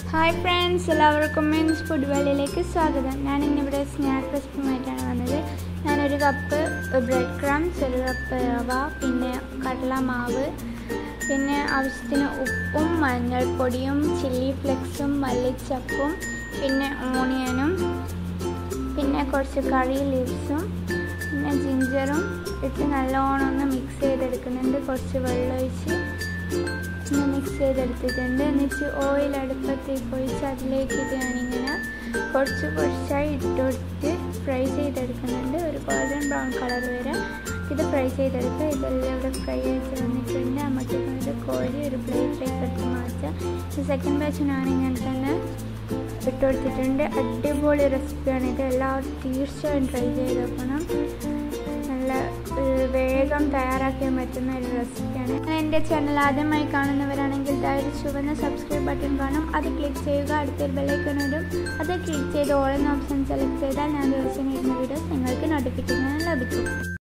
hi friends എല്ലാവർക്കും മീൻസ് food വേളിയിലേക്ക് സ്വാഗതം ഞാൻ ഇന്നിവിടെ സ്നാക്ക് റെസിപ്പിയുമായിട്ടാണ് വന്നത് ഞാനൊരു കപ്പ് ബ്രെഡ് ക്രംസ് ഒരു കപ്പ് റവ പിന്നെ കടലമാവ് പിന്നെ ആവശ്യത്തിന് ഉപ്പും മഞ്ഞൾപ്പൊടിയും ചില്ലി ഫ്ലെക്സും മല്ലിച്ചപ്പും പിന്നെ ഓണിയനും പിന്നെ കുറച്ച് കറി ലീവ്സും പിന്നെ ജിഞ്ചറും ഇട്ട് നല്ലോണം ഒന്ന് മിക്സ് ചെയ്തെടുക്കുന്നുണ്ട് കുറച്ച് വെള്ളം ഒഴിച്ച് ഒന്ന് മിക്സ് ചെയ്തെടുത്തിട്ടുണ്ട് എന്നിട്ട് ഓയിൽ അടുപ്പത്തേക്ക് ഒഴിച്ച് അതിലേക്ക് ഇത് ഞാനിങ്ങനെ കുറച്ച് കുറച്ചായി ഇട്ട് കൊടുത്ത് ഫ്രൈ ചെയ്തെടുക്കുന്നുണ്ട് ഒരു ഗോൾഡൻ ബ്രൗൺ കളർ വരെ ഇത് ഫ്രൈ ചെയ്തെടുക്കുക ഇതെല്ലാം ഇവിടെ ഫ്രൈ ആയിട്ട് വന്നിട്ടുണ്ട് നമുക്ക് ഇത് കോഴി ഒരു പ്ലേറ്റിലേക്ക് എടുത്ത് മാറ്റാം ഈ സെക്കൻഡ് ബാച്ച് ഞാൻ ഇങ്ങനെ തന്നെ ഇട്ട് കൊടുത്തിട്ടുണ്ട് അടിപൊളി റെസിപ്പിയാണ് ഇത് എല്ലാവരും തീർച്ചയായും ട്രൈ ചെയ്ത് നോക്കണം നല്ല വേഗം തയ്യാറാക്കാൻ പറ്റുന്ന ഒരു റെസിപ്പിയാണ് എൻ്റെ ചാനൽ ആദ്യമായി കാണുന്നവരാണെങ്കിൽ ദയവ് ചുവന്ന സബ്സ്ക്രൈബ് ബട്ടൺ കാണും അത് ക്ലിക്ക് ചെയ്യുക അടുത്തൊരു ബെല്ലൈക്കൺ ഇടും അത് ക്ലിക്ക് ചെയ്ത് ഓൾ എന്ന ഓപ്ഷൻ സെലക്ട് ചെയ്താൽ ഞാൻ ദിവസം ഇടുന്ന വീഡിയോസ് നിങ്ങൾക്ക് നോട്ടിഫിക്കേഷൻ ലഭിക്കും